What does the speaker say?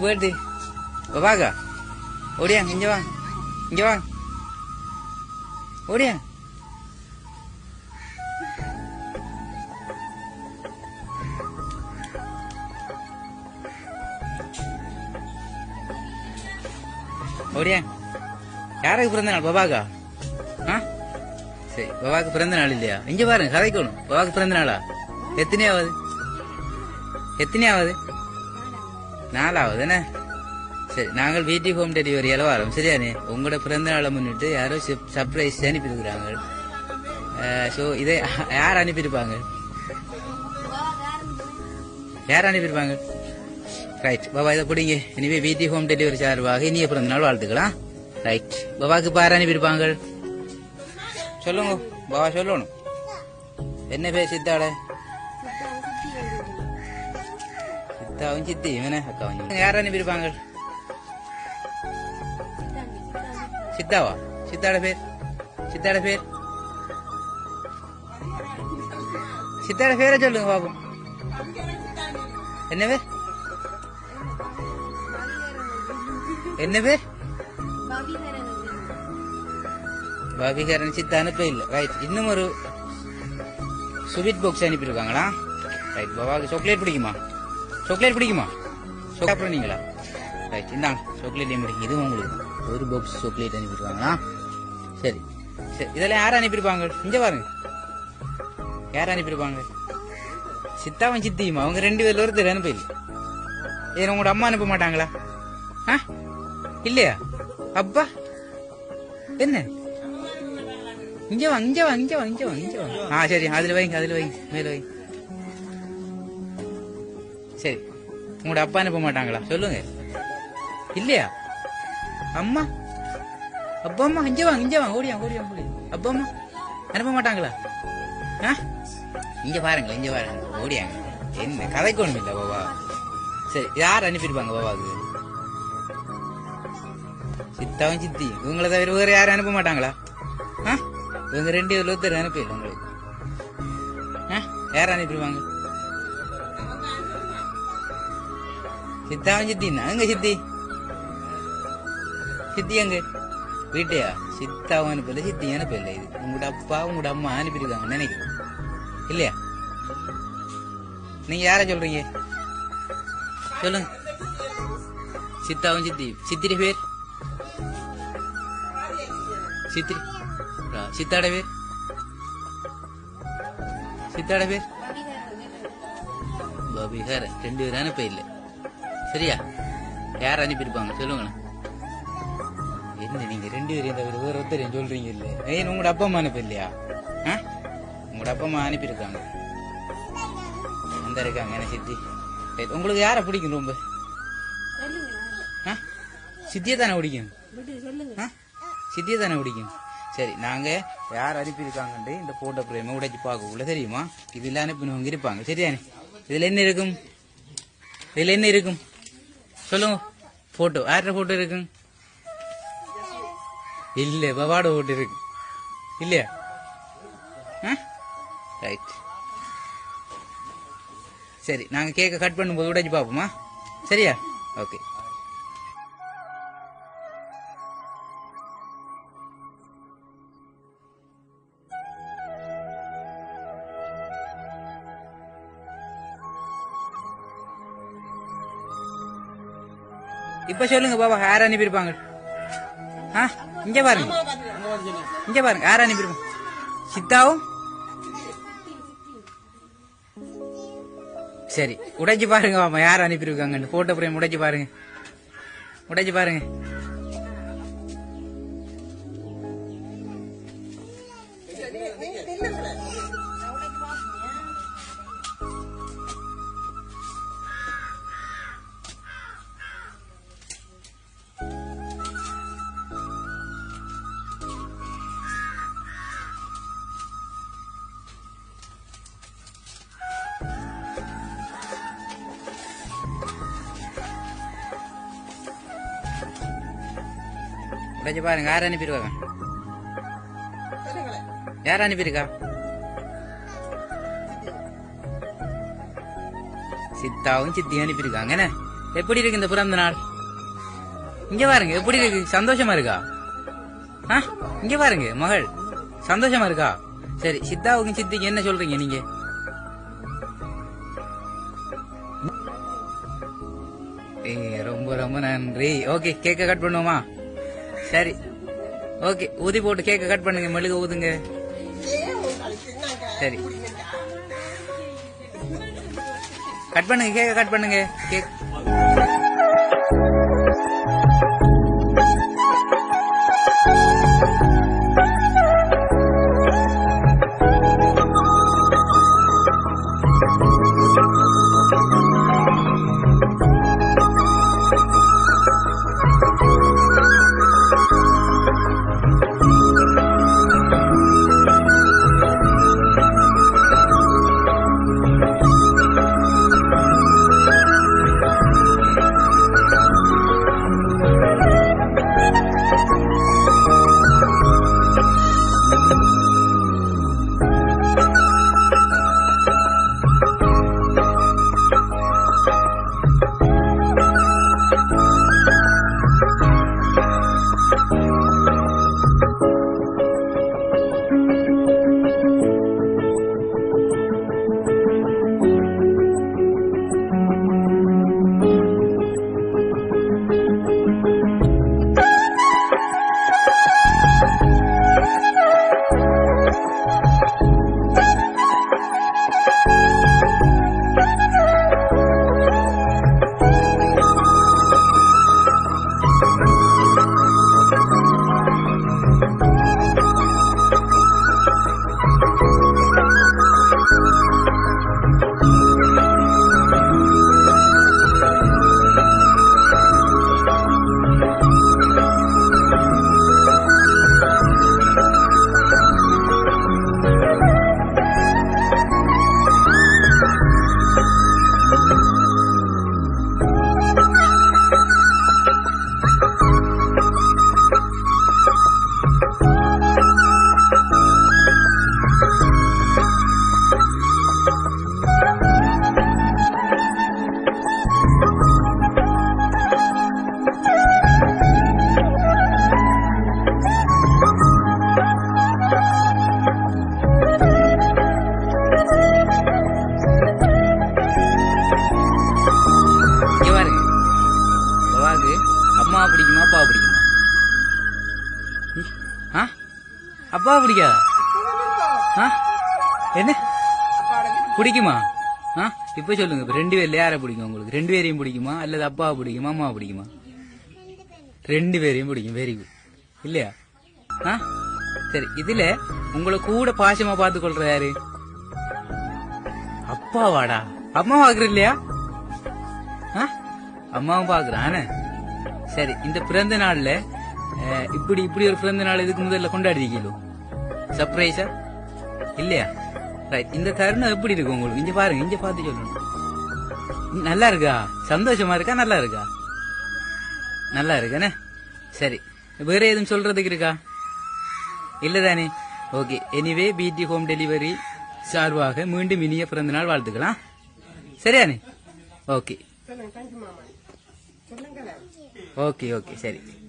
Birthday பாபாக்கா ஓடியாங்க இங்க வாங்க இங்க வாங்க ஓடியா ஓடியா யாருக்கு பிறந்த நாள் பாபாக்கா ஆ சரி பாபாக்கு பிறந்த நாள் இல்லையா இங்க பாருங்க கதைக்கணும் பாபாக்கு பிறந்த நாளா எத்தனையாவது எத்தனையாவது நாலாவது என்ன சரி நாங்கள் வீட்டுக்கு ஹோம் டெலிவரி எல்லாம் வரோம் சரியானே உங்களோட பிறந்த நாளை முன்னிட்டு யாரோ சர்ப்ரைஸ் அனுப்பியிருக்கிறாங்க ஸோ இதை யார் அனுப்பியிருப்பாங்க யார் அனுப்பியிருப்பாங்க ரைட் பாபா இதை பிடிங்க இனிமே வீட்டி ஹோம் டெலிவரி சார்பாக இனிய பிறந்த நாள் வாழ்த்துக்கலாம் ரைட் பாபாக்கு பாரு அனுப்பியிருப்பாங்க சொல்லுங்க பாபா சொல்லணும் என்ன பேர் சித்தாட சித்தாவும் சித்தி இவனே அக்காவும் யார் அனுப்பியிருப்பாங்க சித்தாவா சித்தாட பேர் சித்தாட பேர் சித்தாட பேரை சொல்லுங்க பாப்போம் என்ன பேர் என்ன பேர் பாபிகாரன் சித்தா அனுப்ப இல்ல ரைட் இன்னும் ஒரு ஸ்வீட் பாக்ஸ் அனுப்பியிருக்காங்களா ரைட் பாபாவுக்கு சாக்லேட் பிடிக்குமா சாக்லேட் பிடிக்குமா சாப்பிட்ற நீங்களா ரைட் இந்தாங்க சாக்லேட் பிடிக்கும் இதுவும் உங்களுக்கு ஒரு பாக்ஸ் சாக்லேட் அனுப்பியிருக்காங்களா சரி சரி இதெல்லாம் யார் அனுப்பியிருப்பாங்க இங்க பாருங்க யார் அனுப்பியிருப்பாங்க சித்தாவும் சித்தியுமா அவங்க ரெண்டு பேர்ல ஒருத்தர் அனுப்ப இல்லை ஏன் உங்களோட அம்மா அனுப்ப மாட்டாங்களா ஆ இல்லையா அப்பா என்ன இங்க வா இங்க வா இங்க வா இங்க வா இங்க வா ஆ சரி அதுல வைங்க அதுல வைங்க மேல வைங்க சரி உங்களோட அப்பா அனுப்ப மாட்டாங்களா சொல்லுங்க இல்லையா அம்மா அப்பா அம்மா இங்க வாங்க இங்க வாங்க ஓடியா ஓடியா ஓடியா அப்பா அம்மா அனுப்ப மாட்டாங்களா ஆ இங்க பாருங்களேன் இங்க பாருங்க ஓடியாங்க என்ன கதைக்கு ஒண்ணும் இல்ல பாபா சரி யார் அனுப்பியிருப்பாங்க பாபாவுக்கு சித்தாவும் சித்தி இவங்கள தவிர வேற யாரும் அனுப்ப மாட்டாங்களா ஆ இவங்க ரெண்டு பேர்ல ஒருத்தர் அனுப்பிடல உங்களுக்கு ஆ யார் அனுப்பிடுவாங்க சித்தாவும் சித்தின்னா எங்க சித்தி சித்தி எங்க வீட்டையா சித்தாவும் அனுப்பல சித்தி அனுப்பல இது உங்களோட அப்பா உங்களோட அம்மா அனுப்பியிருக்காங்க நினைக்கிறேன் இல்லையா நீங்க யார சொல்றீங்க சொல்லுங்க சித்தாவும் சித்தி சித்திரி பேர் சித்திரி ஆ, சித்தாட பேர் சித்தாட பேர் பாபிகார ரெண்டு பேரும் அனுப்ப இல்லை சரியா யார் அனுப்பியிருப்பாங்க சொல்லுங்களேன் என்ன நீங்க ரெண்டு பேரும் தவிர வேற ஒருத்தரையும் சொல்றீங்க இல்ல ஏன் உங்களோட அப்பா அம்மா அனுப்ப இல்லையா ஆ? உங்களோட அப்பா அம்மா அனுப்பியிருக்காங்க அந்த இருக்காங்க என்ன சித்தி சரி, உங்களுக்கு யாரை பிடிக்கும் ரொம்ப ஆ? சித்தியை தானே பிடிக்கும் ஆ? சித்தியை தானே பிடிக்கும் சரி நாங்க யார் அனுப்பியிருக்காங்கன்ட்டு இந்த போட்டோ பிரேமை உடைச்சு பார்க்கக்குள்ள தெரியுமா இதுல அனுப்பினவங்க இருப்பாங்க சரியானே இதுல என்ன இருக்கும் இதுல என்ன இருக்கும் சொல்லுங்க போட்டோ யார்கிட்ட போட்டோ இருக்கும் இல்ல பவாட போட்டோ இருக்கு இல்லையா ரைட் சரி நாங்க கேக்க கட் பண்ணும்போது உடைச்சு பார்ப்போமா சரியா ஓகே இப்ப சொல்லுங்க பாபா யார் அனுப்பியிருப்பாங்க ஆ இங்க பாருங்க இங்க பாருங்க யார் அனுப்பியிருப்பாங்க சித்தாவும் சரி உடைச்சு பாருங்க பாப்பா யார் அனுப்பியிருக்காங்கன்னு போட்டோ பிரேம் உடைச்சு பாருங்க உடைச்சு பாருங்க உடைச்சு பாருங்க யார் அனுப்பியிருக்காங்க யார் அனுப்பியிருக்கா சித்தாவும் சித்தியும் அனுப்பியிருக்காங்க என்ன எப்படி இருக்கு இந்த பிறந்த நாள் இங்க பாருங்க எப்படி இருக்கு சந்தோஷமா இருக்கா ஆ? இங்க பாருங்க மகள் சந்தோஷமா இருக்கா சரி சித்தாவுக்கும் சித்திக்கு என்ன சொல்றீங்க நீங்க ஏ ரொம்ப ரொம்ப நன்றி ஓகே கேக்க கட் பண்ணுவோமா சரி ஓகே ஊதி போட்டு கேக்க கட் பண்ணுங்க மெழுக ஊதுங்க சரி கட் பண்ணுங்க கேக்க கட் பண்ணுங்க கேக் இங்க பாருங்க பவாக்கு அம்மா பிடிக்குமா அப்பா பிடிக்குமா ம்? ஆ அப்பா பிடிக்காதா ஆ என்ன பிடிக்குமா ஆ இப்ப சொல்லுங்க இப்ப ரெண்டு பேர்ல யாரை பிடிக்கும் உங்களுக்கு ரெண்டு பேரையும் பிடிக்குமா அல்லது அப்பாவை பிடிக்குமா அம்மாவை பிடிக்குமா ரெண்டு பேரையும் பிடிக்கும் வெரி குட் இல்லையா ஆ சரி இதுல உங்களை கூட பாசமா பார்த்து கொள்ற யாரு அப்பாவாடா அம்மா பாக்குற இல்லையா ஆ? அம்மாவும் பாக்குறான் சரி இந்த பிறந்த நாள்ல அஹ், இப்படி இப்படி ஒரு பிறந்த நாள் இதுக்கு முதல்ல கொண்டாடிருக்கீங்களோ சர்ப்ரைஸா இல்லையா ரைட் இந்த தருணம் எப்படி இருக்கு உங்களுக்கு இங்க பாருங்க இங்க பார்த்து சொல்லணும் ம், நல்லா இருக்கா சந்தோஷமா இருக்கா நல்லா இருக்கா நல்லா இருக்கானே சரி வேற எதுவும் சொல்றதுக்கு இருக்கா இல்லதானே okay anyway B D home delivery சார்பாக மீண்டும் இனிய பிறந்த நாள் வாழ்த்துக்கலாம் சரியானே ஓகே ஓகே ஓகே சரி